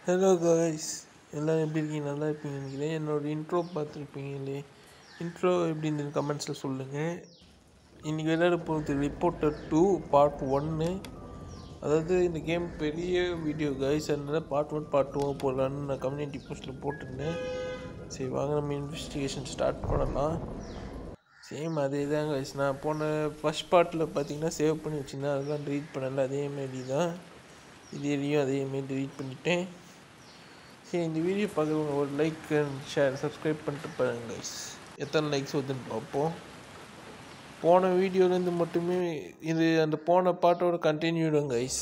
Hello guys எல்லோரும் எப்படி இருக்கீங்க நல்லா இருப்பீங்க நினைக்கிறேன் என்னோட இன்ட்ரோ பார்த்துருப்பீங்களே இன்ட்ரோ எப்படி இருந்தது கமெண்ட்ஸில் சொல்லுங்கள் இன்றைக்கி விளையாட போகிறது ரிப்போர்ட்டர் டூ பார்ட் ஒன்று அதாவது இந்த கேம் பெரிய வீடியோ காய்ஸ் அதனால பார்ட் ஒன் பார்ட் டூவாக போடலான்னு நான் கம்யூனிட்டி போஸ்ட்டில் போட்டிருந்தேன் சரி வாங்க நம்ம இன்வெஸ்டிகேஷன் ஸ்டார்ட் பண்ணலாம் சேம் அதே தான் guys நான் போன ஃபஸ்ட் பார்ட்டில் பார்த்தீங்கன்னா சேவ் பண்ணி வச்சுருந்தேன் அதெல்லாம் delete பண்ணல அதேமாரி தான் இதுலேயும் அதேமாரி delete பண்ணிட்டேன் சரி இந்த வீடியோ பார்க்குறவங்க ஒரு லைக் அண்ட் ஷேர் சப்ஸ்கிரைப் பண்ணிட்டு பாருங்க guys எத்தனை லைக்ஸ் வருதுன்னு பார்ப்போம் போன வீடியோலேருந்து மட்டுமே இது அந்த போன பாட்டோட கண்டினியூடும் கைஸ்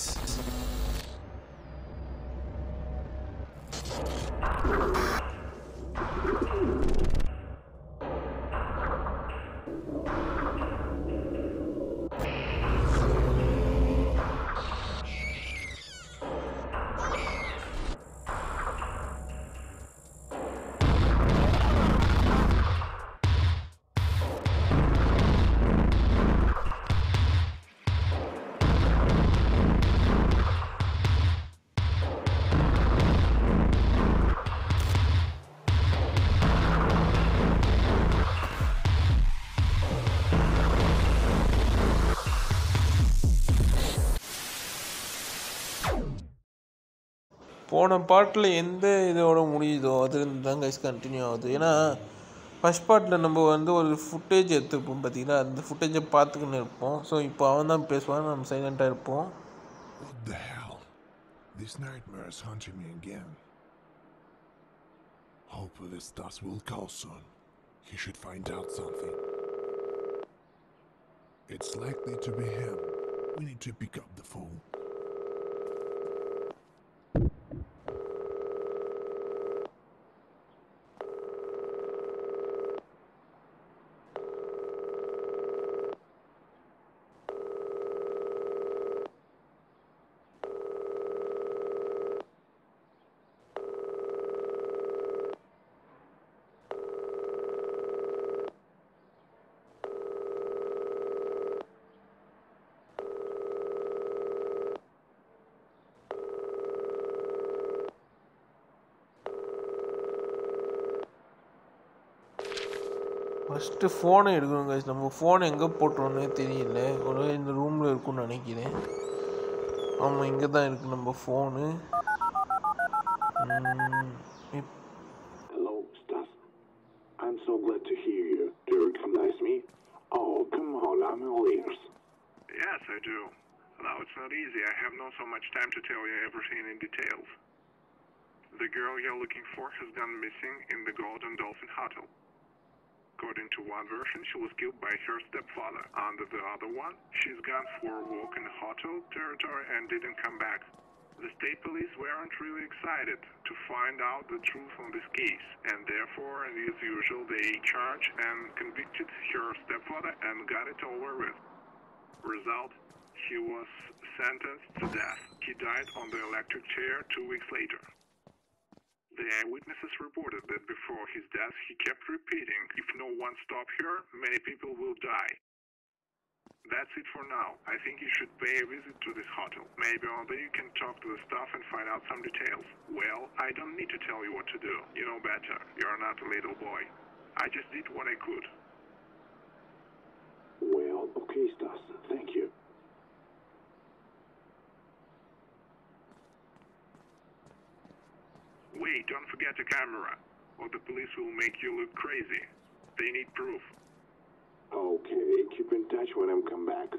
போன பாட்டில் எந்த இதோட முடியுதோ அதுலேருந்து தான் கைஸ் கண்டினியூ ஆகுது ஏன்னா ஃபஸ்ட் பார்ட்டில் நம்ம வந்து ஒரு ஃபுட்டேஜ் எடுத்துருப்போம் பார்த்தீங்கன்னா அந்த ஃபுட்டேஜை பார்த்துக்கின்னு இருப்போம் ஸோ இப்போ அவன் தான் பேசுவான் நம்ம சைலண்ட்டாக இருப்போம் What the hell? This nightmare is haunting me again. Hopefully Stas will call soon. He should find out something. It's likely to be him. We need to pick up the phone. First ஃபோனை எடுக்கணும் guys நம்ம ஃபோனை எங்கே போட்டோன்னே தெரியல ஒரு இந்த ரூமில் இருக்கும்னு நினைக்கிறேன் ஆமாம் இங்கே தான் இருக்குது நம்ம phone Hello, Stas. I'm so glad to hear you. Do you recognize me? Oh, come on, I'm all ears. Yes, I do. Now it's not easy. I have not so much time to tell you everything in details. The girl you're looking for has gone missing in the Golden Dolphin Hotel. According to one version, she was killed by her stepfather. Under the other one, she's gone for a walk in the hotel territory and didn't come back. The state police weren't really excited to find out the truth on this case, and therefore, as usual, they charged and convicted her stepfather and got it over with. Result, he was sentenced to death. He died on the electric chair two weeks later. The eyewitnesses reported that before his death, he kept repeating, if no one stops here, many people will die. That's it for now. I think you should pay a visit to this hotel. Maybe on there you can talk to the staff and find out some details. Well, I don't need to tell you what to do. You know better. You're not a little boy. I just did what I could. Well, okay, Stas. Thank you. Wait, don't forget the camera, or the police will make you look crazy. They need proof. Okay, keep in touch when I'm come back.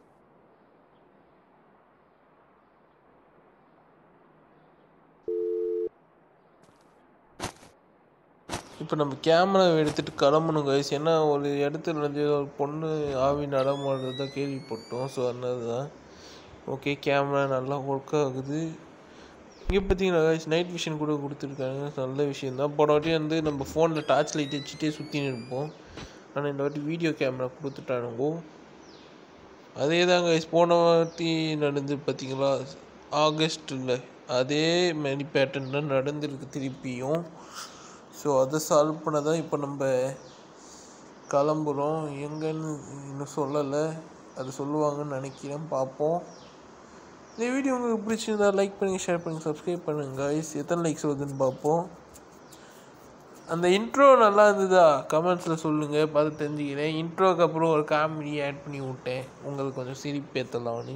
இப்போ நம்ம camera எடுத்துகிட்டு கிளம்பணும் guys ஏன்னா ஒரு இடத்துல வந்து ஒரு பொண்ணு ஆவி நடமாடுறதா கேள்விப்பட்டோம் ஸோ அதனால தான் ஓகே கேமரா நல்லா ஒர்க் ஆகுது இங்கே பார்த்தீங்கன்னா கைஸ் நைட் விஷன் கூட கொடுத்துருக்காங்க நல்ல விஷயம் தான் போன வாட்டி வந்து நம்ம ஃபோனில் டார்ச் லைட் வச்சுட்டே சுற்றின்னு இருப்போம் ஆனால் இந்த வாட்டி வீடியோ கேமரா கொடுத்துட்டானுங்கோ அதே தான் கைஸ் போன வாட்டி நடந்து பார்த்தீங்களா ஆகஸ்ட்டில் அதே மாதிரி பேட்டர்ன் தான் நடந்திருக்கு திருப்பியும் ஸோ அதை சால்வ் பண்ண தான் இப்போ நம்ம கிளம்புறோம் எங்கன்னு இன்னும் சொல்லலை அது சொல்லுவாங்கன்னு நினைக்கிறேன் பார்ப்போம் இந்த வீடியோ உங்களுக்கு பிடிச்சிருந்தா லைக் பண்ணுங்கள் ஷேர் பண்ணுங்கள் சப்ஸ்கிரைப் பண்ணுங்கள் guys எத்தனை லைக்ஸ் வருதுன்னு பார்ப்போம் அந்த இன்ட்ரோ நல்லா இருந்ததா கமெண்ட்ஸில் சொல்லுங்கள் பார்த்து தெரிஞ்சுக்கிறேன் இன்ட்ரோக்கு அப்புறம் ஒரு காமெடி ஆட் பண்ணி விட்டேன் உங்களுக்கு கொஞ்சம் சிரிப்பேற்றலாம்னு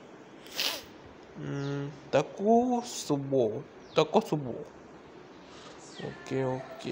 தக்கு சுபோ தக்கோ சுபோ ஓகே ஓகே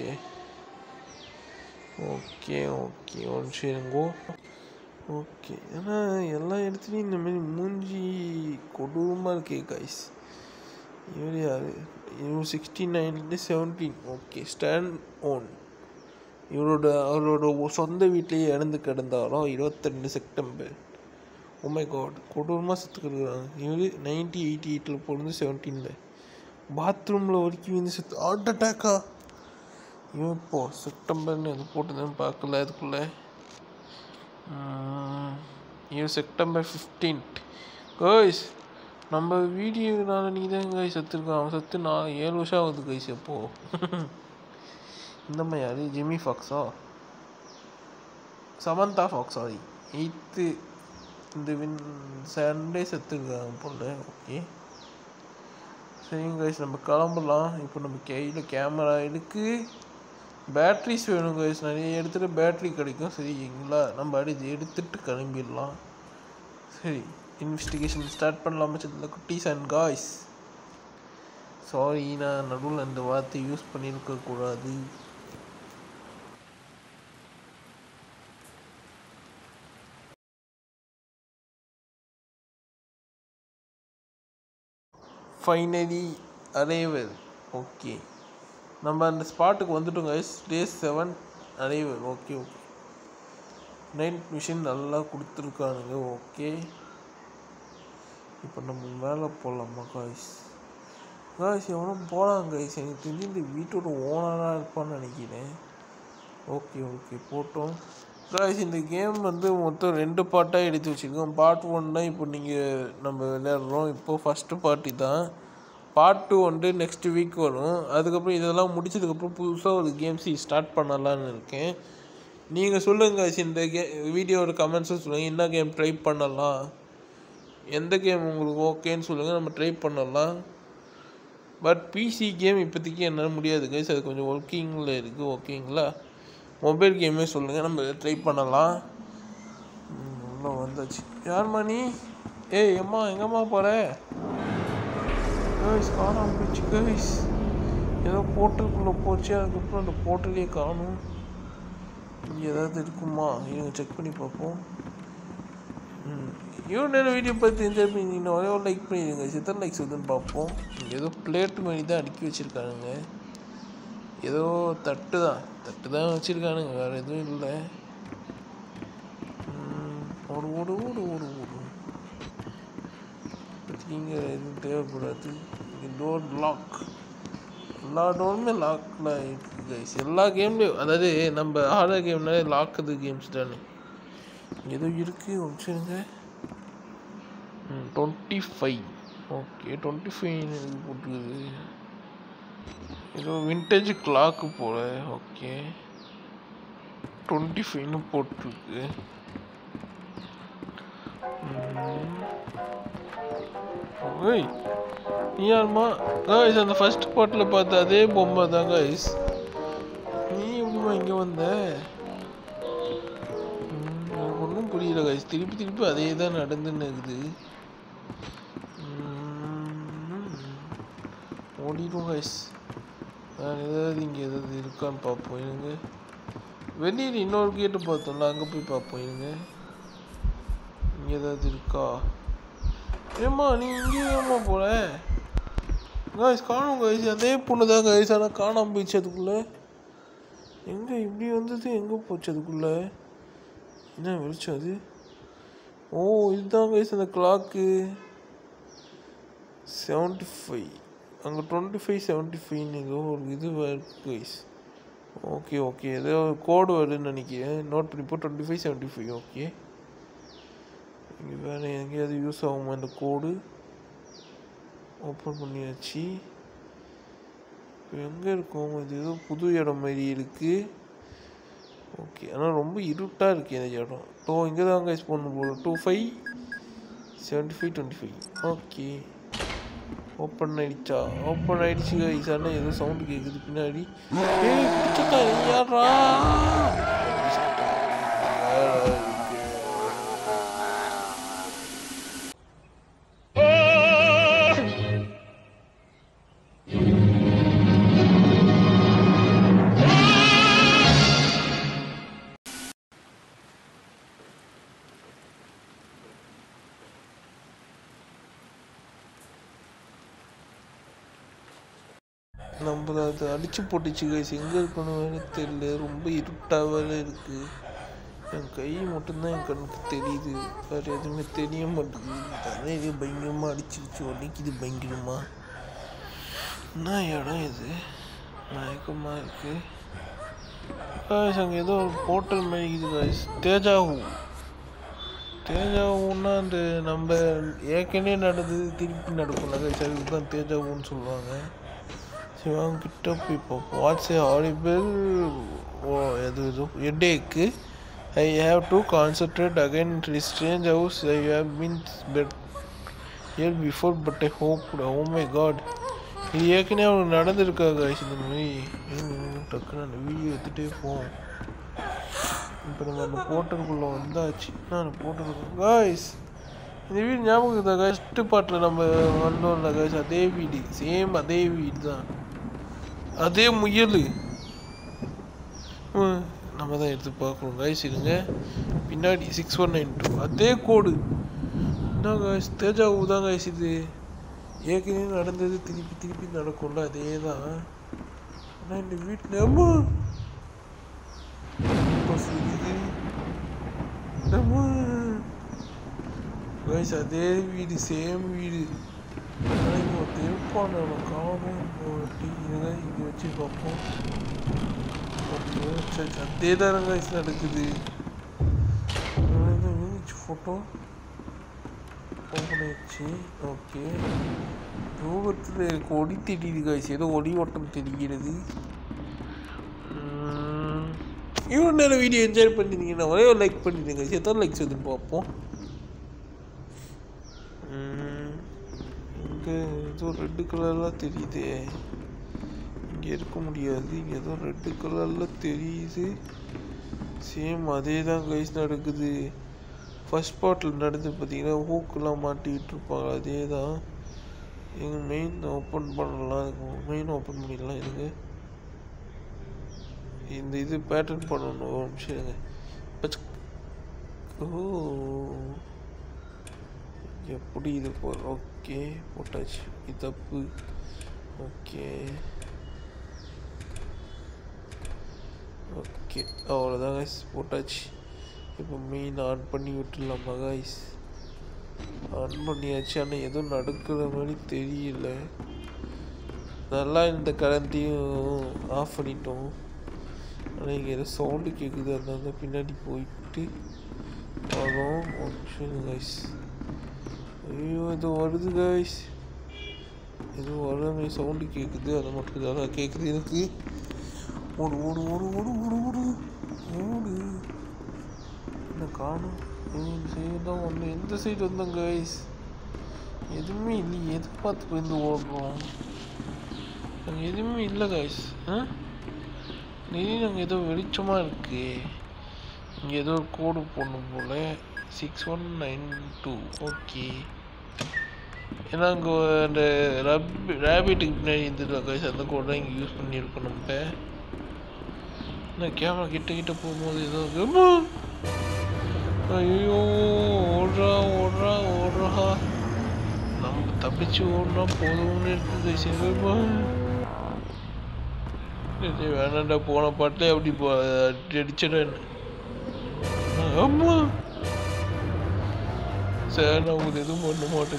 ஓகே ஓகே ஒரு நிமிஷம் இருங்கோ ஓகே ஏன்னா எல்லா இடத்துலையும் இந்த மாதிரி மூஞ்சி கொடூரமாக இருக்கே கைஸ் இவர் யார் இவர் சிக்ஸ்டி நைன்லேருந்து செவன்டீன் ஓகே ஸ்டாண்ட் ஓன் இவரோட அவரோட ஒ- சொந்த வீட்லேயே இறந்து கிடந்தாலும் இருபத்திரெண்டு செப்டம்பர் உமை காட் கொடூரமாக செத்து கிடக்குறாங்க இவர் நைன்டி எயிட்டி எயிட்டில் பிறந்து செவன்டீனில் பாத்ரூமில் வரைக்கும் வந்து செத்து ஹார்ட் அட்டாக்கா இவன் இப்போ செப்டம்பர்னு எது போட்டுதுன்னு பார்க்கல அதுக்குள்ளே இவன் செப்டம்பர் ஃபிஃப்டீன்த் கேர்ஸ் நம்ம வீடியோனால நீ தான் கைஸ் செத்துருக்கான் அவன் செத்து நான் ஏழு வருஷம் ஆகுது கைஸ் எப்போ இந்த மாதிரி யாரு ஜிம்மி ஃபாக்ஸா சமந்தா ஃபாக்ஸ் சாரி எயித்து இந்த வின் சண்டே செத்துருக்காங்க போல ஓகே சரிங்க கைஸ் நம்ம கிளம்பலாம் இப்போ நம்ம கையில் கேமரா இருக்கு பேட்ரிஸ் வேணும் கைஸ் நிறைய இடத்துல பேட்ரி கிடைக்கும் சரிங்களா நம்ம அடிச்சு எடுத்துட்டு கிளம்பிடலாம் சரி இன்வெஸ்டிகேஷன் ஸ்டார்ட் பண்ணலாமா சில குட்டீஸ் அண்ட் காய்ஸ் சாரி நான் நடுவில் அந்த வார்த்தை யூஸ் பண்ணியிருக்க கூடாது ஃபைனலி அரைவல் ஓகே நம்ம அந்த ஸ்பாட்டுக்கு வந்துட்டோம் guys day seven arrival okay okay night mission நல்லா கொடுத்துருக்கானுங்க ஓகே இப்போ நம்ம மேலே போகலாமா காய்ஸ் காய்ஸ் எவனும் போகலாம் காய்ஸ் எனக்கு தெரிஞ்சு இந்த வீட்டோட ஓனராக இருப்பான்னு நினைக்கிறேன் ஓகே ஓகே போட்டோம் காய்ஸ் இந்த கேம் வந்து மொத்தம் ரெண்டு பார்ட்டாக எடுத்து வச்சுருக்கோம் பார்ட் ஒன் தான் இப்போ நீங்கள் நம்ம விளையாடுறோம் இப்போது ஃபஸ்ட்டு பார்ட்டி தான் பார்ட் டூ வந்து நெக்ஸ்ட் வீக் வரும் அதுக்கப்புறம் இதெல்லாம் முடிச்சதுக்கப்புறம் புதுசாக ஒரு கேம்ஸ் ஸ்டார்ட் பண்ணலான்னு இருக்கேன் நீங்கள் சொல்லுங்கள் guys, இந்த கே வீடியோட கமெண்ட்ஸும் சொல்லுங்கள் என்ன கேம் ட்ரை பண்ணலாம் எந்த கேம் உங்களுக்கு ஓகேன்னு சொல்லுங்கள் நம்ம ட்ரை பண்ணலாம் பட் பிசி கேம் இப்போதைக்கு என்னால் முடியாது கைஸ் அது கொஞ்சம் ஒர்க்கிங்கில் இருக்குது ஓகேங்களா மொபைல் கேமே சொல்லுங்கள் நம்ம ட்ரை பண்ணலாம் ம், உள்ள வந்தாச்சு யார்மா நீ ஏய் அம்மா எங்கம்மா போகிற கைஸ் காணாம போச்சு கைஸ் ஏதோ போர்ட்டலுக்குள்ளே போச்சு அதுக்கப்புறம் அந்த போர்ட்டலே காணும் இங்கே ஏதாவது இருக்குமா இருங்க செக் பண்ணி பார்ப்போம் ம் இவ்வளோ நேரம் வீடியோ பார்த்து என்ஜாய் பண்ணி ஒரே ஒரு லைக் பண்ணிடுங்க சித்தன் லைக்ஸ் வருதுன்னு பார்ப்போம் இங்க ஏதோ பிளேட் மாதிரி தான் அடுக்கி வச்சுருக்கானுங்க ஏதோ தட்டு தான் தட்டு தான் வச்சுருக்கானுங்க வேறு எதுவும் இல்லை ம், ஓடு ஓடு ஓடு ஓடு ஓடு இங்கே எதுவும் தேவைப்படாது இங்கே டோர் லாக் எல்லா டோருமே லாக்கில் இருக்குது கைஸ் எல்லா கேம்லேயும் அதாவது நம்ம ஆர்டர் கேம்னாலே லாக்குது கேம்ஸ் தானே ஏதோ இருக்குது வச்சுருங்க ம் twenty five okay twenty five போட்டுருக்குது ஏதோ விண்டேஜ் கிளாக்கு போல ஓகே டுவெண்ட்டி ஃபைவ்னு போட்டிருக்கு ஓய் நீ யாருமா காய்ஸ் அந்த ஃபர்ஸ்ட் பாட்டில் பார்த்த அதே பொம்மை தான் காய்ஸ் நீ எப்படிமா இங்கே வந்த ம், எனக்கு ஒன்றும் புரியல காய்ஸ் திருப்பி திருப்பி அதே தான் நடந்துன்னு இருக்குது ம், ஓடிடும் காய்ஸ் வேறு ஏதாவது இங்கே ஏதாவது இருக்கான்னு பார்ப்போம் இருங்க வெளியில் இன்னொரு கேட்டு பார்த்தோம்ல அங்கே போய் பார்ப்போம் இருங்க இங்கே ஏதாவது இருக்கா ஏம்மா நீ இங்கே ஏம்மா போல காய்ஸ் காணும் காய்ஸ் அதே பொண்ணு தான் காய்ஸ் ஆனால் காணாம போயிடுச்சு அதுக்குள்ளே எங்கே இப்படி வந்தது எங்கே போச்சு அதுக்குள்ளே என்ன வெளிச்சம் அது ஓ இதுதான் கைஸ் அந்த கிளாக்கு செவன்ட்டி ஃபைவ் அங்கே டுவெண்ட்டி ஃபைவ் செவன்ட்டி ஃபைவ்னு ஏதோ ஒரு இது இருக்கு கைஸ் ஓகே ஓகே ஏதோ கோடு வருதுன்னு நினைக்கிறேன் நோட் பண்ணி போ twenty five seventy five okay இங்கே வேறு எங்கேயாவது யூஸ் ஆகுமா இந்த கோடு ஓப்பன் பண்ணியாச்சு இப்போ எங்கே இருக்கும் இது ஏதோ புது இடம் மாதிரி இருக்குது ஓகே ஆனால் ரொம்ப இருட்டாக இருக்குது இந்த இடம் டோ இங்கே தான் கைஸ் பண்ண போகிறோம் two five seventy five twenty five okay open ஆயிடுச்சா ஓப்பன் ஆயிடுச்சு கைஸ் ஆனால் ஏதோ சவுண்டு கேட்குது பின்னாடி ஏய் பிடிச்சிட்டா யாரா நம்ம அதை அடிச்சு போட்டுச்சு கைஸ் எங்கே இருக்கணும் வேற தெரியல ரொம்ப இருட்டாக வேற இருக்கு என் கை மட்டும்தான் என் கண்ணுக்கு தெரியுது வேற எதுவுமே தெரிய மாட்டேங்குது தலை இது பயங்கரமாக அடிச்சிருச்சு வலிக்குது பயங்கரமா என்ன இடம் இது மயக்கமாக இருக்கு காய்ஸ் அங்கே ஏதோ ஒரு போர்ட்டல் மாதிரி காய்ஸ் தேஜாவு தேஜாவுன்னா அந்த நம்ம ஏற்கனவே நடந்தது திருப்பி நடக்கும்ல கைஸ் அதுக்கு தான் தேஜாவுன்னு சொல்லுவாங்க சரி வாங்க கிட்ட போய் பார்ப்போம் வாட்ஸ் ஏ ஹாரிபிள் ஓ எது இது headache I have to concentrate again strange house I have mean bed here before but I hope oh my god இது ஏற்கனவே அவனுக்கு நடந்திருக்கா காய்ஸ் இந்த மாதிரி இருங்க, டக்குன்னு அந்த வீடியோ எடுத்துகிட்டே போவோம் இப்போ நம்ம அந்த போர்ட்டலுக்குள்ளே வந்தாச்சு நான் போர்ட்டலுக்கு காய்ஸ் இந்த வீடு ஞாபகம் இருக்குதா காய்ஸ் ஃபஸ்ட்டு பாட்டில் நம்ம வந்தோம்ல காய்ஸ் அதே வீடு சேம் அதே வீடு தான் அதே முயல் ம், நம்ம தான் எடுத்து பார்க்கணும் காய்ஸ் இருங்க பின்னாடி சிக்ஸ் ஒன் நைன் டூ அதே கோடு என்ன காய்ஸ் தேஜாவு தான் காய்ஸ் இது ஏற்கனவே நடந்தது திருப்பி திருப்பி நடக்கும்ல அதே தான் ஆனால் இந்த வீட்டில் அம்மா பசிக்குது அம்மா காய்ஸ் அதே வீடு சேம் வீடு ஆனால் இங்கே ஒரு இருப்பான் அவனை காணும் டீ இதை இங்கே வச்சு பார்ப்போம் ஓகே சரி அதே தான் காய்ஸ் நடக்குது ஃபோட்டோ ஓப்பன் ஆயிடுச்சு ஓகே ரூபத்தில் எனக்கு ஒளி தெரியுது காய்ஸ் ஏதோ ஒளி ஓட்டம் தெரிகிறது உம், இவ்வளோ நேரம் வீடியோ என்ஜாய் பண்ணிருந்தீங்கன்னா ஒரே ஒரு லைக் பண்ணிடுங்க guys. எத்தனை லைக்ஸ் வருதுன்னு பார்ப்போம் உம், இங்கே ஏதோ ரெட்டு கலர்லாம் தெரியுதே இங்கே இருக்க முடியாது இங்கே ஏதோ ரெட்டு கலரில் தெரியுது சேம் அதே தான் கைஸ் நடக்குது ஃபர்ஸ்ட் பார்ட்டில் நடந்து பார்த்தீங்கன்னா ஹூக்கெலாம் மாட்டிக்கிட்டு இருப்பாங்க அதே தான் எங்கள் மெயின் ஓப்பன் பண்ணலாம் மெயின் ஓப்பன் பண்ணிடலாம் இதுங்க இந்த இது பேட்டர்ன் பண்ணணும் ஒரு நிமிஷம் இருங்க பச்சக். ஓ எப்படி இது போ ஓகே போட்டாச்சு இது தப்பு ஓகே ஓகே அவ்வளோதான் கைஸ் போட்டாச்சு இப்போ மெயின் ஆன் பண்ணி விட்டுடலாமா கைஸ் ஆன் பண்ணியாச்சு ஆனால் எதுவும் நடக்கிற மாதிரி தெரியல நல்லா இந்த கரண்ட்டையும் ஆஃப் பண்ணிட்டோம் ஆனால் இங்கே ஏதோ சவுண்டு கேட்குது அதனால தான் பின்னாடி போயிட்டு வரோம் ஒரு நிமிஷம் கைஸ் ஐயோ இது வருது கைஸ் ஏதோ வர மாதிரி சவுண்டு கேட்குது அதை மட்டும் தான் கேட்குது எனக்கு ஓடு ஓடு ஓடு ஓடு ஓடு ஓடு ஓடு என்ன காணும் இந்த சைடு தான் ஒன்று எந்த சைடு வந்தோம் கைஸ் எதுவுமே இல்லையே எது பார்த்து போயிருந்து ஓடுறோம் அங்கே எதுவுமே இல்லை கைஸ் ஆ திடீர்னு அங்கே ஏதோ வெளிச்சமாக இருக்கு இங்கே ஏதோ ஒரு கோடு போடணும் போல் six one nine two okay ஏன்னா அங்கே அந்த ரப் ரேபிட்டுக்கு பின்னாடி இருந்துட்டு கைஸ் அந்த கோடு தான் இங்கே யூஸ் பண்ணியிருக்கோம் நம்ம நான் கேமரா கிட்ட கிட்ட போகும்போது ஏதோ அம்மா! ஐயோ ஓடுறா ஓடுறா ஓடுறா நம்ம தப்பிச்சு ஓடுனா போதும்னு இருக்குது சிவமா வேணாண்டா போன பாட்டிலே அப்படி போ அடிச்சிடேன் ஆமா சார் நான் உங்களுக்கு எதுவும் பண்ண மாட்டேன்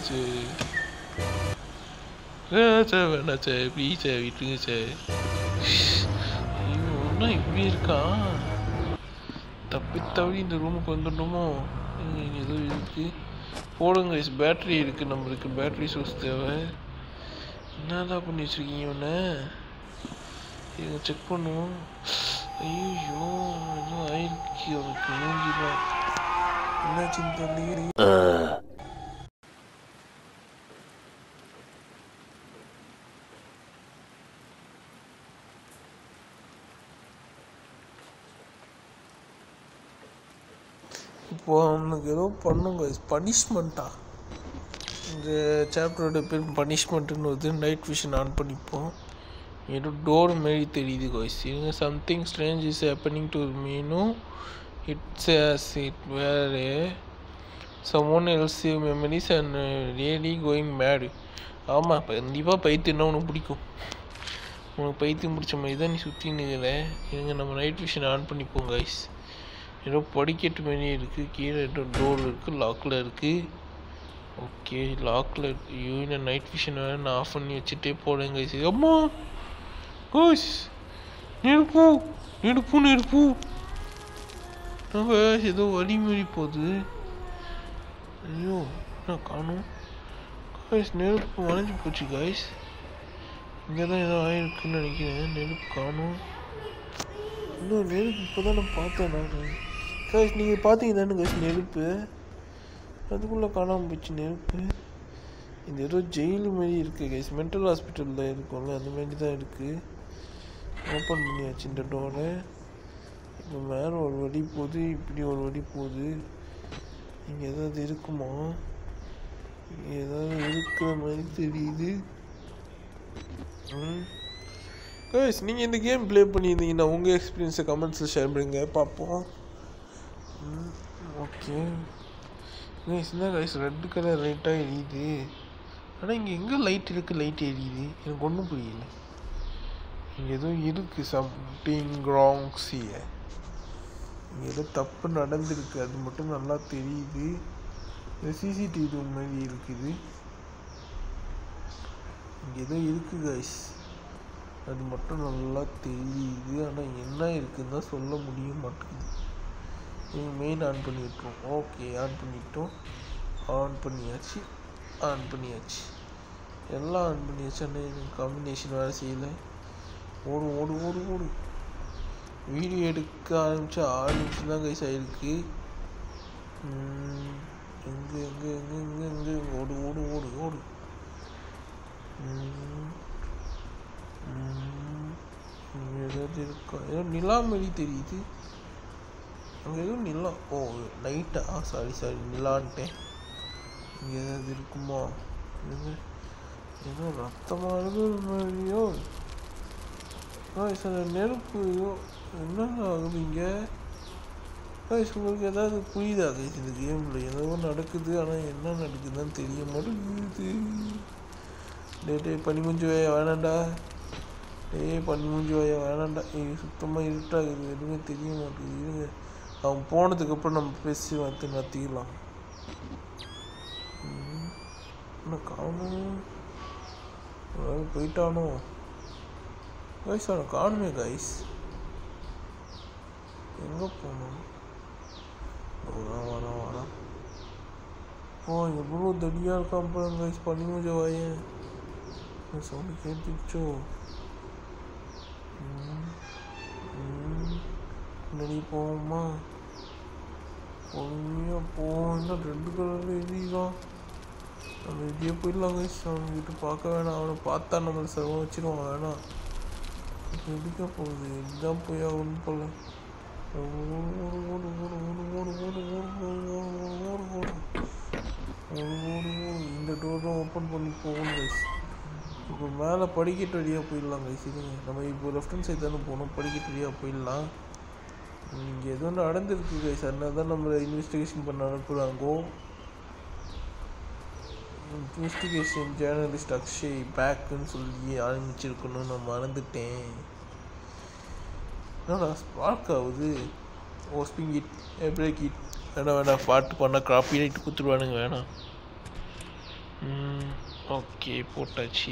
சார் சார் வேணாம் சார் ப்ளீஸ் சார் விட்டுருங்க சார் ஐயோ என்ன இப்படி இருக்கான் தப்பி தவறி இந்த ரூமுக்கு வந்துடணுமோ இங்க இங்க ஏதோ இருக்கு போடுங்க பேட்டரி இருக்கு நம்மளுக்கு பேட்டரி சோர்ஸ் தேவை என்னதான் பண்ணி வச்சிருக்கீங்க உன்ன இதை செக் பண்ணுவோம் ஐயோ ஏதோ ஆயிருக்கு அவனுக்கு மூஞ்சிலாம் என்னாச்சுன்னு தெரியல இப்போ அவனுக்கு ஏதோ பண்ணுங்க பனிஷ்மெண்ட்டா இந்த சாப்டரோட பேர் பனிஷ்மெண்ட்டுன்னு வருது நைட் விஷன் ஆன் பண்ணிப்போம் ஏதோ டோர் மாரி தெரியுது காய்ஸ் இருங்க something strange is happening to மீனும் இட்ஸ் ஆஸ் இட் வேறு someone else memories and really going mad ஆமாம் கண்டிப்பாக பைத்தியம்னா உனக்கு பிடிக்கும் உனக்கு பைத்தியம் பிடிச்ச மாதிரி தான் நீ சுற்றி நிற்கிற இருங்க நம்ம நைட் விஷன் ஆன் பண்ணிப்போம் கைஸ் ஏதோ படிக்கட்டு மாரி இருக்குது கீழே ஏதோ டோர் இருக்குது லாக்கில் இருக்குது ஓகே லாக்கில் யூன நைட் விஷன் வேறு நான் ஆஃப் பண்ணி வச்சுட்டே போடுங்க கைஸ் அம்மா கைஸ் நெருப்பு நெருப்பு நெருப்பு நம்ம ஏதோ வழி மீறி போகுது ஐயோ என்ன காணும் காய்ஸ் நெருப்பு மறைஞ்சு போச்சு காய்ஸ் இங்கே தான் ஏதோ ஆயிருக்குன்னு நினைக்கிறேன் நெருப்பு காணும் இன்னும் நெருப்பு இப்போ தான் நான் பார்த்தேன் நான் காய்ஸ் நீங்கள் பார்த்தீங்க தானே காய்ஸ் நெருப்பு அதுக்குள்ளே காணாமல் போச்சு நெருப்பு இந்த ஏதோ ஜெயிலு மாரி இருக்குது கைஸ் மென்டல் ஹாஸ்பிட்டலில் இருக்கும்ல அந்த மாதிரி தான் இருக்குது ஓப்பன் பண்ணியாச்சு இந்த டோரை இப்போ மேலே ஒரு வழி போகுது இப்படி ஒரு வழி போகுது இங்கே ஏதாவது இருக்குமா இங்கே ஏதாவது இருக்கிற மாதிரி தெரியுது ம் கைஸ் நீங்கள் இந்த கேம் ப்ளே பண்ணியிருந்தீங்கன்னா உங்கள் எக்ஸ்பீரியன்ஸை கமெண்ட்ஸில் ஷேர் பண்ணுங்க பார்ப்போம் ம் ஓகே கைஸ் என்ன கைஸ் ரெட் கலர் லைட்டாக எரியுது ஆனால் இங்கே எங்கே லைட் இருக்குது லைட் எரியுது எனக்கு ஒன்றும் புரியல இங்கே ஏதோ இருக்குது சம்திங் ராங்ஸ் இங்கே ஏதோ தப்பு நடந்திருக்கு அது மட்டும் நல்லா தெரியுது இந்த சிசிடிவி ரூம் மாதிரி இருக்குது இங்கே ஏதோ இருக்குது கைஸ் அது மட்டும் நல்லா தெரியுது ஆனால் என்ன இருக்குன்னு தான் சொல்ல முடிய மாட்டேங்குது மெயின் ஆன் பண்ணி விட்டுரும் ஓகே ஆன் பண்ணிட்டோம் ஆன் பண்ணியாச்சு ஆன் பண்ணியாச்சு எல்லாம் ஆன் பண்ணியாச்சு ஆனால் காம்பினேஷன் வேறு செய்யலை ஓடு ஓடு ஓடு ஓடு வீடியோ எடுக்க ஆரம்பிச்சு ஆறு நிமிஷம் தான் கைஸ் ஆயிருக்கு எங்கே எங்கே எங்கே எங்கே எங்கே ஓடு ஓடு ஓடு ஓடு ம், ம், இங்க ஏதாவது இருக்கா ஏதோ நிலா மாரி தெரியுது அங்கே ஏதோ நிலா ஓ நைட்டா சாரி சாரி நிலான்ட்டேன் இங்கே ஏதாவது இருக்குமா இது ஏதோ ரத்தமாக இருக்கிற மாதிரியோ காய்ஸ் அந்த நெருப்பு என்னங்க ஆகுது இங்கே காய்ஸ் உங்களுக்கு ஏதாவது புரியுதா கைஸ் இந்த கேமில் ஏதோ நடக்குது ஆனால் என்ன நடக்குதுன்னு தெரிய மாட்டேங்குது டே டே பனி மூஞ்சி வாயா வேணாண்டா டேய் பனி மூஞ்சி வாயா வேணாண்டா ஏய் சுத்தமாக இருட்டாகுது எதுவுமே தெரிய மாட்டேங்குது இருங்க அவன் போனதுக்கப்புறம் நம்ம பேசி வந்து நடத்திக்கலாம் ம், என்ன காணும் அதாவது போயிட்டானோ கைஸ் அவனை காணுமே கைஸ் எங்கே போகணும் வரான் வரான் வரான் ஓ எவ்வளோ தடியாக இருக்கான் போல கைஸ் பண்ணி முடிஞ்ச வாயன் சவுண்டு கேட்டுச்சோ முன்னாடி போவோமா பொறுமையாக போவோம் இன்னும் ரெண்டு கலரில் எழுதிக்கலாம் நம்ம இப்படியே போயிடலாம் கைஸ் அவன்கிட்ட பார்க்க வேணாம் அவனை பார்த்தா நம்மளை சிரமம் வச்சிருவான் வேணாம் இப்போ எதுக்க போகுது இதுதான் போய் ஆகணும் போல ஓடு ஓடு ஓடு ஓடு ஓடு ஓடு ஓடு ஓடு ஓடு ஓடு ஓடு ஓடு ஓடு ஓடு ஓடு இந்த டோரும் ஓப்பன் பண்ணி போகணும் கைஸ் இப்போ மேலே படிக்கட்டு வழியாக போயிடலாம் கைஸ் இருங்க நம்ம இப்போ லெஃப்ட் ஹேண்ட் சைடு தானே போகணும் படிக்கட்டு வழியாக போயிடலாம் இங்கே ஏதோ நடந்திருக்கு கைஸ் அதனால தான் நம்மளை இன்வெஸ்டிகேஷன் பண்ண அனுப்புகிறாங்கோ இன்வெஸ்டிகேஷன் ஜேர்னலிஸ்ட் அக்ஷய் பேக்குன்னு சொல்லி ஆரம்பிச்சிருக்கணும் நான் மறந்துட்டேன் என்னடா ஸ்பார்க் ஆகுது oh spin it break it வேணாம் வேணாம் பாட்டு பண்ணால் காப்பி ரைட் கொடுத்துருவானுங்க வேணாம் ஓகே போட்டாச்சு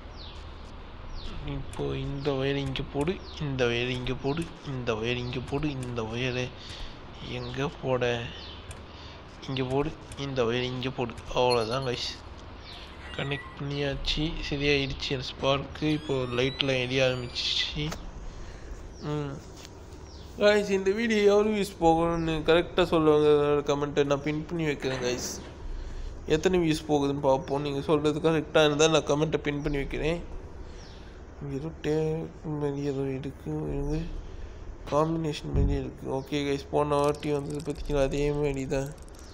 இப்போ இந்த ஒயர் இங்கே போடு இந்த ஒயர் இங்கே போடு இந்த ஒயர் இங்கே போடு இந்த ஒயரை எங்கே போட இங்கே போடு இந்த ஒயர் இங்கே போடு அவ்வளோதான் கைஸ் கனெக்ட் பண்ணியாச்சு சரியாயிடுச்சு அந்த ஸ்பார்க்கு இப்போ லைட்டில் எரிய ஆரம்பிச்சிச்சு ம் கைஸ் இந்த வீடியோ எவ்வளோ வியூஸ் போகணும்னு கரெக்டாக சொல்லுவாங்க கமெண்ட்டை நான் பின் பண்ணி வைக்கிறேன் கைஸ் எத்தனை வியூஸ் போகுதுன்னு பார்ப்போம் நீங்கள் சொல்கிறது கரெக்டாக இருந்தால் நான் கமெண்ட்டை பின் பண்ணி வைக்கிறேன் இங்கே ஏதோ டே மாதிரி ஏதோ இருக்கு இருங்க காம்பினேஷன் மாரி இருக்குது ஓகே கைஸ் போன வாட்டி வந்தது பார்த்தீங்களா அதே மாதிரி தான்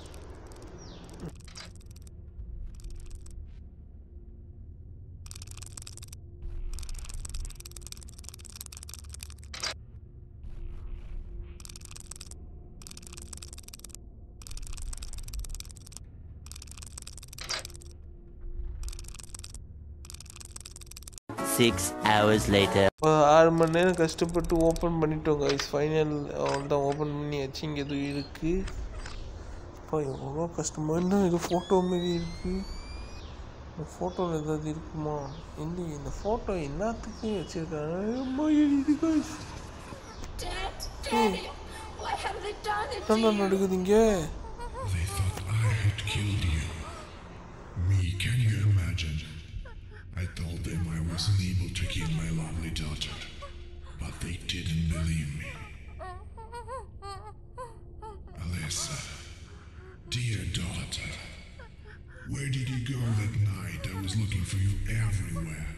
Six hours later. இப்போ ஆறு மணி நேரம் கஷ்டப்பட்டு ஓப்பன் பண்ணிட்டோம் கைஸ் ஃபைனல் தான் ஓப்பன் பண்ணியாச்சு இங்கே எதுவும் இருக்குது இப்போ எவ்வளோ கஷ்டமாக என்ன இது ஃபோட்டோ மாரி இருக்குது இந்த ஃபோட்டோவில் ஏதாவது இருக்குமா இல்லையே இந்த ஃபோட்டோ என்னத்துக்கு வச்சுருக்காங்க அம்மா இது guys Dad, Daddy, why have they done it to என்ன you? நடக்குது இங்கே They thought I had killed you. Me, can you imagine? I told them I wasn't able to kill my lovely daughter, but they didn't believe me. Alyssa, dear daughter, where did you go that night? I was looking for you everywhere.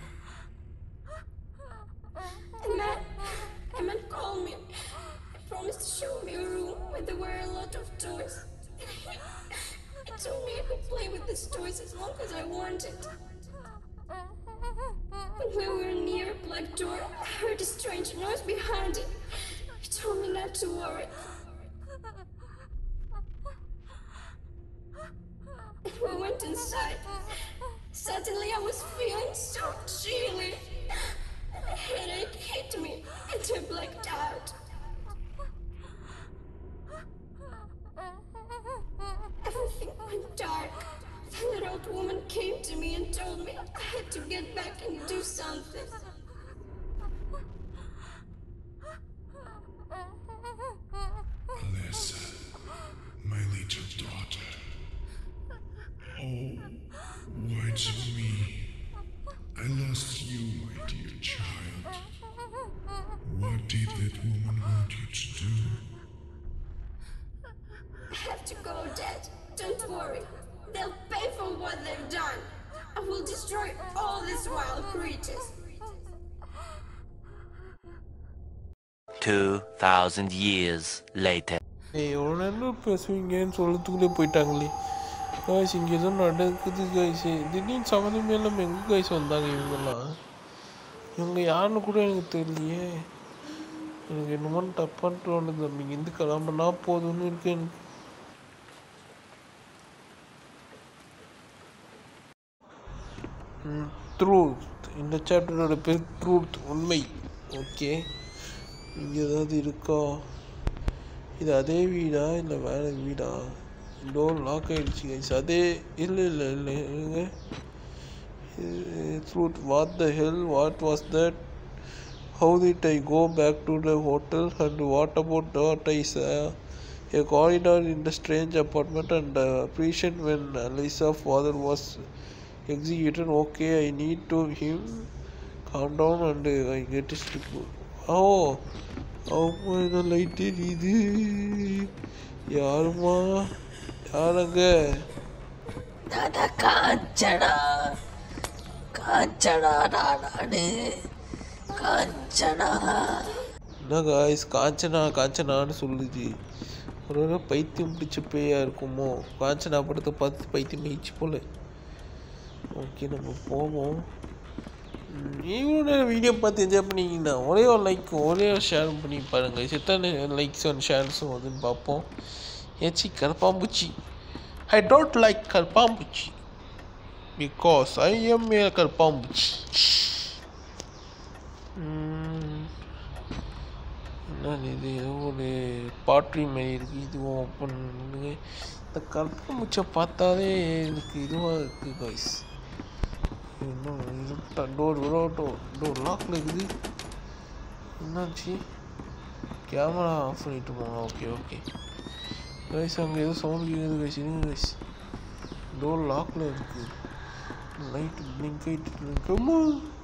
Emma, Emma called me. He promised to show me a room where there were a lot of toys. He told me I could play with these toys as long as I wanted. When we were near a black door, I heard a strange noise behind it. He told me not to worry. We went inside. Suddenly I was feeling so chilly. A headache hit me and I blacked out. Everything went dark. Then that old woman came to me and told me I had to get back and do something. Alyssa, my little daughter. Oh, why to me? I lost you, my dear child. What did that woman want you to do? I have to go, Dad. Don't worry. They'll pay for what they've done. I will destroy all these wild creatures. Two thousand years later. ஏய் எவ்வளோ நேரம் பேசுவீங்கன்னு சொல்லத்துக்குள்ளே போயிட்டாங்களே guys இங்கே ஏதோ நடக்குது guys திடீர்னு சம்மந்தமே இல்லாமல் எங்கே காய்ஸ் வந்தாங்க இவங்கெல்லாம் இவங்க யாருன்னு கூட எனக்கு தெரியலையே எனக்கு என்னமோ தப்பான்னு தோணுது தம்பி இருந்து கிளம்புனா போதும்னு இருக்கு எனக்கு ட்ரூத் இந்த சாப்டரோட பேர் ட்ரூத் உண்மை ஓகே இங்கே ஏதாவது இருக்கா இது அதே வீடா இல்லை வேற வீடா டோர் லாக் ஆயிடுச்சு கைஸ் அதே இல்லை இல்லை இல்லை இருங்க truth what the hell what was that how did I go back to the hotel and what about dad I a corridor in the strange apartment and uh, appreciate when Lisa's father was executed. Okay, I need to him calm down and uh, I get to sleep. Oh, அம்மா என்ன light எரியுது யாருமா யாருங்க நானா காஞ்சனா காஞ்சனா நானு காஞ்சனா என்ன guys Kanchana காஞ்சனான்னு சொல்லுது ஒரு வேளை பைத்தியம் பிடிச்ச பேயா இருக்குமோ காஞ்சனா படத்தை பார்த்து பைத்தியம் ஆயிடுச்சு போல ஓகே நம்ம போவோம் ம், இவ்வளோ நேரம் வீடியோ பார்த்து என்ஜாய் பண்ணிங்கன்னா ஒரே ஒரு லைக் ஒரே ஒரு ஷேர் பண்ணி பாருங்கள் எத்தனை லைக்ஸ் அண்ட் ஷேர்ஸும் வருதுன்னு பார்ப்போம் ஏச்சி கருப்பாம்பூச்சி ஐ டோன்ட் லைக் கருப்பாம்பூச்சி பிகாஸ் ஐ எம் ஏ கருப்பாம்பூச்சி ம், என்னது இது ஏதோ ஒரு பாட்ரி மாதிரி இருக்குது இதுவும் ஓப்பன் பண்ணுங்க இந்த கருப்பாம்பூச்சை பார்த்தாலே எனக்கு இதுவாக இருக்குது காய்ஸ் இன்னும் இருட்டா டோர் டோர் டோர் லாக்கில் இருக்குது என்னாச்சு கேமரா ஆஃப் பண்ணிட்டு போங்க ஓகே ஓகே கைஸ் அங்கே ஏதோ சவுண்ட் கேட்குது கைஸ் இருங்க கைஸ் டோர் லாக்கில் இருக்குது லைட் பிளிங்க் ஆகிட்டு இருக்கு அம்மா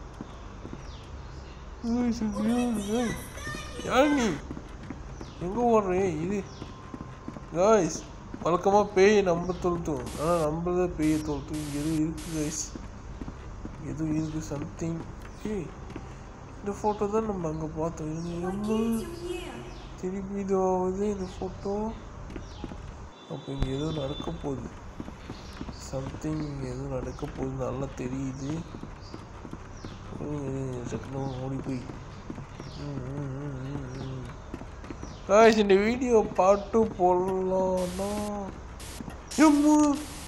Guys, ஏய், யார் நீ எங்கே ஓடுறே இது காய்ஸ் வழக்கமாக பேயை நம்ப தொழுத்தும் ஆனால் நம்மள பேயை தொழுத்தும் இங்கே எதுவும் இருக்குது கைஸ் எதுவும் இருக்குது சம்திங் ஏய் இந்த ஃபோட்டோ தான் நம்ம அங்கே பார்த்தோம் இருங்க அம்மா திருப்பி இது ஆகுது இந்த ஃபோட்டோ அப்போ இங்கே ஏதோ நடக்க போகுது சம்திங் ஏதோ நடக்க போகுது நல்லா தெரியுது டக்குனு ஓடி போய் காய்ஸ் இந்த வீடியோ பாட்டு போடலாம்னா எம்மா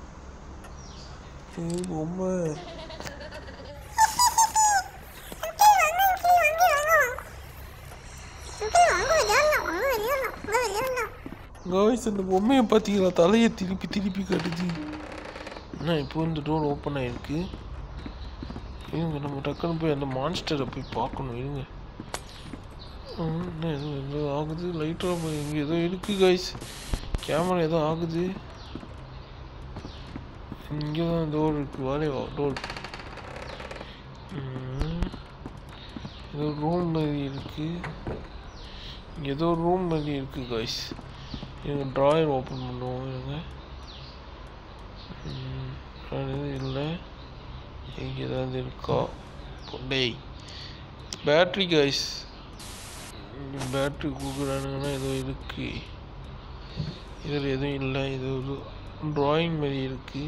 ஏய், பொம்மை காய்ஸ் இந்த பொம்மையை பார்த்தீங்களா தலையை திருப்பி திருப்பி கட்டுது என்ன இப்போ இந்த டோர் ஓப்பன் ஆயிருக்கு இருங்க நம்ம டக்குன்னு போய் அந்த மான்ஸ்டரை போய் பார்க்கணும் இருங்க ம், என்ன ஏதோ ஏதோ ஆகுது லைட்டாக போய் இங்கே ஏதோ இருக்கு காய்ஸ் கேமரா ஏதோ ஆகுது இங்கே தான் டோர் இருக்கு வாலே டோர் ஏதோ ரூம் மாதிரி இருக்கு இங்க ஏதோ ரூம் மாதிரி இருக்கு காய்ஸ் இருங்க ட்ராயர் ஓப்பன் பண்ணுவோம் இருங்க ம், அது எதுவும் இல்லை இங்கே ஏதாவது இருக்கா டேய் பேட்ரி காய்ஸ் பேட்ரி கொடுக்குறானுங்கன்னா ஏதோ இருக்கு இதில் எதுவும் இல்லை இது ஒரு ட்ராயிங் மாதிரி இருக்கு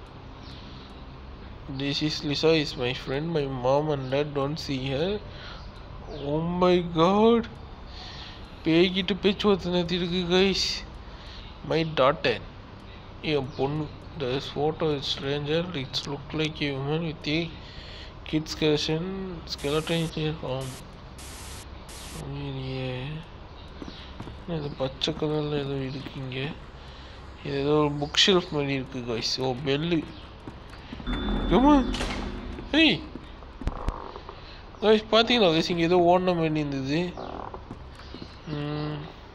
this is Lisa is my friend my mom and dad don't see her oh my god பேய்கிட்ட பேச்சுவார்த்தை நடத்திருக்கு கைஸ் மை டாட்டர் என் பொண்ணு this photo is stranger it's look like a woman with a kid skeleton skeleton in her arm ஐயே. என்ன இது பச்சை கலரில் ஏதோ இருக்குங்க இது ஏதோ ஒரு புக் ஷெல்ஃப் மாதிரி இருக்கு கைஸ் ஓ பெல்லு ஏமா ஏய் கைஸ் பார்த்தீங்களா கைஸ் இங்கே ஏதோ ஓடின மாதிரி இருந்தது ம்.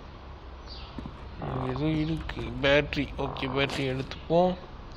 இங்க ஏதோ இருக்கு பேட்ரி ஓகே பேட்ரி எடுத்துப்போம்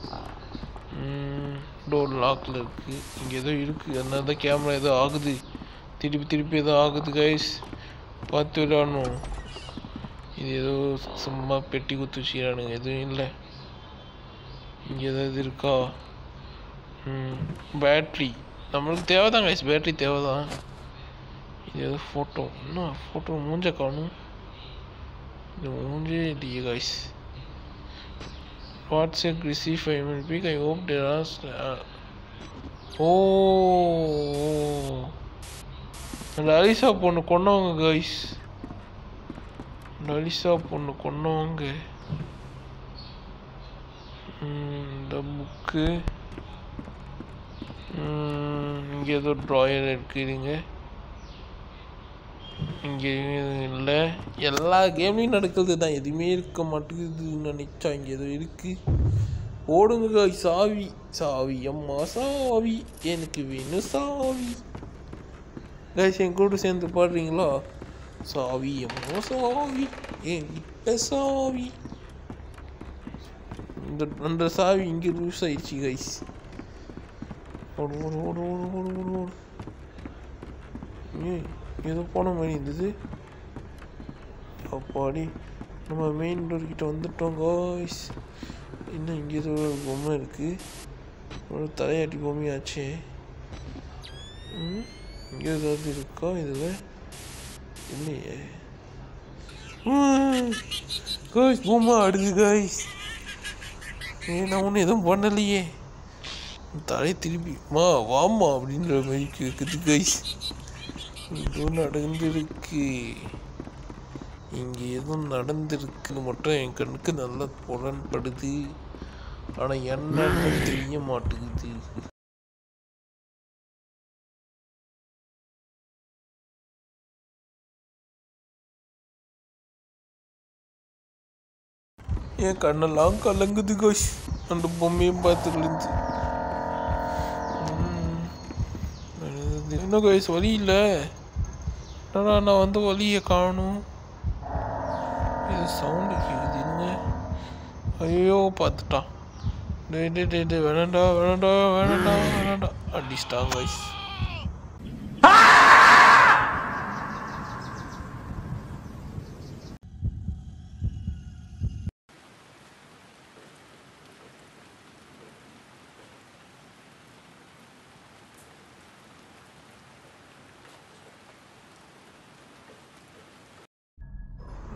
டோர் லாக்கில் இருக்கு இங்கே ஏதோ இருக்கு அதனால தான் கேமரா ஏதோ ஆகுது திருப்பி திருப்பி ஏதோ ஆகுது கைஸ் பார்த்து விளையாடணும் இது ஏதோ சும்மா பெட்டி குத்து வச்சுக்கிறானுங்க எதுவும் இல்லை இங்கே ஏதாவது இருக்கா ம் பேட்ரி நம்மளுக்கு தேவை தான் கைஸ் பேட்ரி தேவை தான் இது ஏதோ ஃபோட்டோ என்ன ஃபோட்டோ மூஞ்ச காணும் இது மூஞ்சே இல்லையே guys WhatsApp receive five minute peek I hope there are oh அந்த அலிசா பொண்ணு கொன்னவங்க கைஸ் அந்த அலிசா பொண்ணு கொன்னவங்க ம், இந்த புக்கு இங்கே ஏதோ ட்ராயர் இருக்குதுங்க இங்கே எதுவும் இல்லை எல்லா கேம்லையும் நடக்கிறது தான் எதுவுமே இருக்க மாட்டேங்குதுன்னு நினச்சா இங்கே ஏதோ இருக்கு ஓடுங்க guys, சாவி சாவி அம்மா சாவி எனக்கு வேணும் சாவி கைஸ் என் கூட சேர்ந்து பாடுறீங்களா சாவி அம்மா சாவி என்கிட்ட சாவி இந்த அந்த சாவி இங்கே லூஸ் ஆயிடுச்சு கைஸ் ஓடு ஓடு ஓடு ஓடு ஓடு ஓடு ஓடு ஏய் ஏதோ போன மாதிரி இருந்தது அப்பாடி நம்ம மெயின் டோர் கிட்ட வந்துட்டோம் காய்ஸ் இன்னும் இங்கே ஏதோ ஒரு பொம்மை இருக்கு ஒரு தலையாட்டி பொம்மையாச்சே ம் இங்கே ஏதாவது இருக்கா இதில் இல்லையே காய்ஸ் பொம்மை ஆடுது காய்ஸ் ஏ நான் ஒன்றும் எதுவும் பண்ணலையே தலை திருப்பி மா வாமா அப்படின்ற மாதிரி கேட்குது கைஸ் ஏதோ நடந்திருக்கு இங்கே எதுவும் நடந்திருக்குன்னு மட்டும் என் கண்ணுக்கு நல்லா புலன்படுது ஆனால் என்னன்னு தெரிய மாட்டேங்குது என் கண்ணெல்லாம் கலங்குது கோஷ் அந்த பொம்மையும் பார்த்துக்கிருந்து என்ன கோஷ் வழி இல்லை என்னடா நான் வந்து வழியை காணும் இது சவுண்டு கேட்குது என்ன ஐயோ பார்த்துட்டான் டேய் டேய் டேய் டேய் வேணாண்டா வேணாண்டா வேணாண்டா வேணாண்டா அடிச்சிட்டான் கைஸ்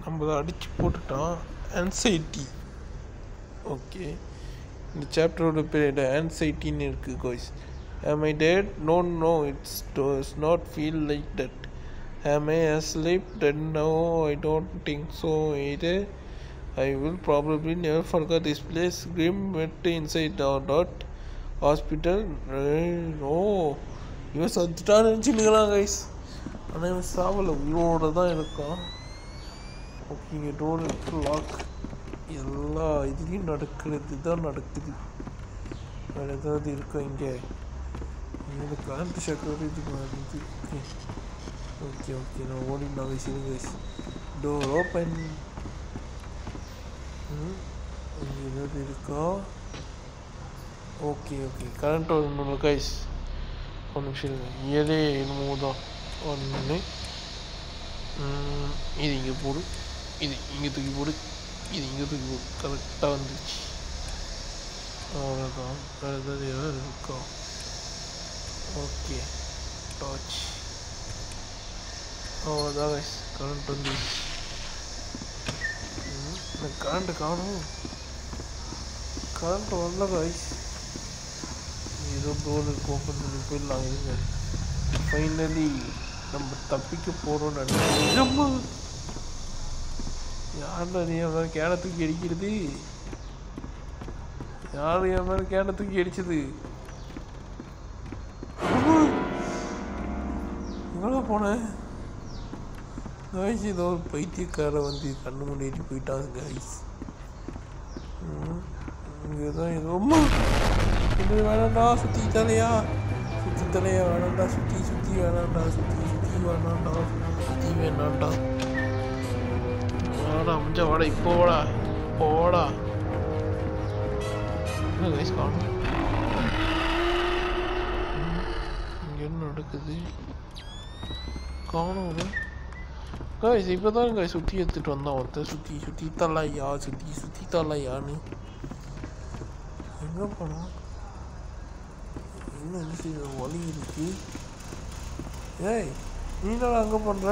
நம்ம அதை அடித்து போட்டுட்டோம் ஆன்சைட்டி ஓகே இந்த சாப்டரோட பேர் ஆன்சைட்டின்னு இருக்குது guys Am I dead? No, no, it does not feel like that. Am I asleep? Then no, I don't think so either. I will probably never forget this place. Grim went inside our dot hospital. Eh, No, இவன் சத்துட்டான்னு நினச்சிருக்கலாம் guys ஆனால் இவன் சாவல உயிரோட தான் இருக்கான் okay இங்கே door இருக்கு lock எல்லா இதுலேயும் நடக்கிறது தான் நடக்குது வேறு ஏதாவது இருக்கா இங்கே இங்கே கரண்ட் ஷக்கர் இதுக்கு வருது ஓகே ஓகே ஓகே நான் ஓடினா கைஸ் இருங்க கைஸ் டோர் ஓப்பன் இங்கே ஏதாவது இருக்கா ஓகே ஓகே கரண்ட் வரணும் கைஸ் ஒரு நிமிஷம் இருங்க ஏதே என்னமோ தான் ஒன்று இது இங்கே போடு இது இங்கே தூக்கி போடு இது இங்கே தூக்கி போடு கரெக்டாக வந்துச்சு அவ்வளோதான் வேறு ஏதாவது ஏதாவது இருக்கா ஓகே டார்ச் அவ்வளோதான் கைஸ் கரண்ட் வந்துச்சு ம், இந்த கரண்ட்டு காணும் கரண்ட் வரல கைஸ் ஏதோ டோர் இருக்கு ஓப்பன் பண்ணி போயிடலாம் இருங்க ஃபைனலி நம்ம தப்பிக்க போகிறோம்னு நினைக்கிறேன் யார் அது என் மேலே கேனை தூக்கி அடிக்கிறது யார் என் மேலே கேனை தூக்கி அடிச்சது எங்கே போனேன் காய்ஸ் ஏதோ ஒரு பைத்தியக்கார வந்து கண்ணு முன்னாடி போயிட்டான் காய்ஸ் இங்கே தான் ஏதோ அம்மா! இது வேணாண்டா சுற்றி தலையா சுற்றி தலையா வேணாண்டா சுற்றி சுற்றி வேணாண்டா சுற்றி சுற்றி வேணாண்டா சுற்றி வேணாண்டா வாடா முடிஞ்சா வாடா இப்போ வாடா போடா என்ன கைஸ் காணும் இங்கே என்ன நடக்குது காணும் காய்ஸ் இப்போ தான் காய் சுற்றி எடுத்துகிட்டு வந்தான் ஒருத்தன் சுற்றி சுற்றி தலையா சுற்றி சுற்றி தலையான்னு எங்கே போனான் என்ன என்ன செய்ய வலி இருக்கு ஏய் நீ என்னடா அங்கே பண்ணுற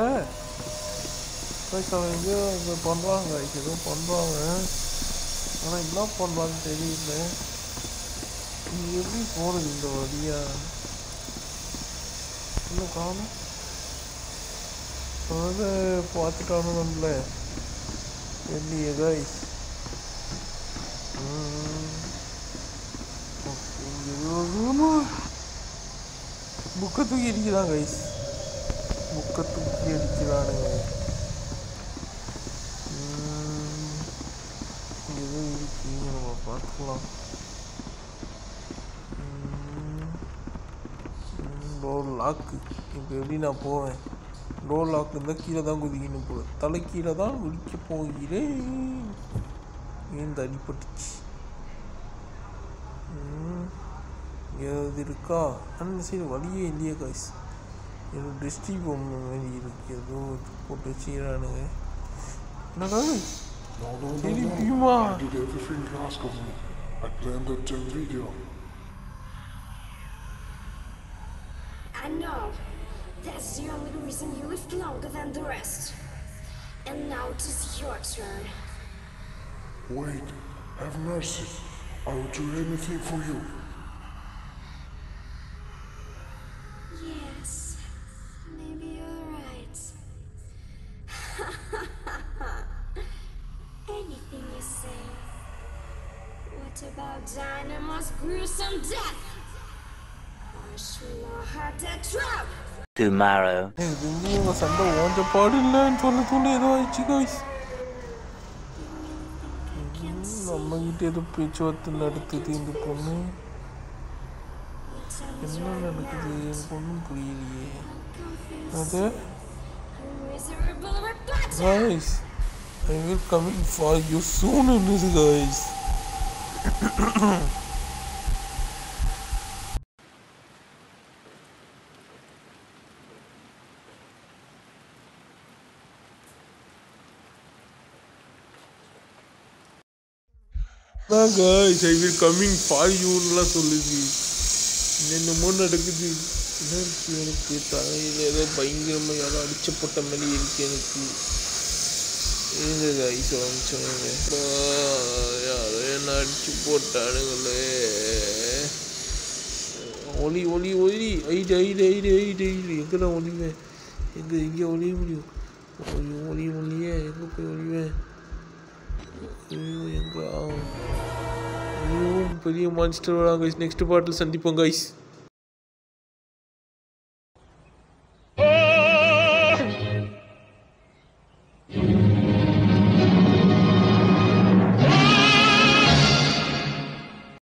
அவன் எங்கேயோ இங்கே பண்ணுறாங்க ஏதோ பண்ணுறாங்க ஆனால் என்ன பண்ணுறான்னு தெரியல நீ எப்படி போகிறது இந்த வழியா இன்னும் காணும் அதை பார்த்துட்டானு நம்மள இல்லையே கைஸ் புக்கை தூக்கி அடிக்கிறான் கைஸ் புக்கை தூக்கி அடிக்கிறானுங்க உம், இங்க ஏதோ இருக்கு நம்ம பார்த்துக்கலாம் டோர் லாக்கு இப்போ எப்படி நான் போவேன் டோர் லாக் இருந்தால் கீழே தான் குதிக்கணும் போல தலை கீழே தான் குதிக்க போகிறேன் ஏன் அடிபட்டுச்சு உம், ஏதாவது இருக்கா அந்த சைடு வழியே இல்லையே காய்ஸ் ஏதோ டிஸ்ட்ரி பொம்மை மாதிரி இருக்கு ஏதோ இது போட்டு வச்சுக்கிறானுங்க என்னடா No, no, no, திருப்பியுமா no. I did everything you asked of me. I planned that damn video. I know. That's the only reason you lived longer than the rest. And now it is your turn. Wait, have mercy. I will do anything for you. Yes, maybe you're right. Anything you say. What about Dynamo's gruesome death? Ashwala that trap! Tomorrow. எனக்கு தெரிஞ்சு இவங்க சண்டை ஓஞ்ச பாடு இல்லைன்னு சொல்ல சொல்ல ஏதோ ஆயிடுச்சு காய்ஸ் நம்ம கிட்ட ஏதோ பேச்சுவார்த்தை நடத்துது இந்த பொண்ணு என்ன நடக்குது எனக்கு ஒன்றும் புரியலையே அது Miserable rebuttal! Guys I will coming for you soon என்னது காய்ஸ் தான் guys I will coming for யூன்னுலாம் சொல்லுது என்னென்னமோ நடக்குது என்ன இருக்கு எனக்கு தலையில் ஏதோ பயங்கரமாக யாரோ அடிச்ச போட்ட மாதிரி இருக்கு எனக்கு இருங்க கைஸ் வந்துச்சுங்க யாரோ என்ன அடிச்சு போட்டானுங்களே ஒலி ஒலி ஒலி ஐடு ஐடு ஐடு ஐடு ஐடு எங்கடா ஒலிவேன் எங்கே எங்கே ஒலிய முடியும் ஐயோ ஒலிய முடியே எங்கே போய் ஒலிவேன் ஐயோ எங்கே ஐயோ பெரிய மான்ஸ்டர் வராங்க நெக்ஸ்ட் பாட்டில் சந்திப்போம் கைஸ்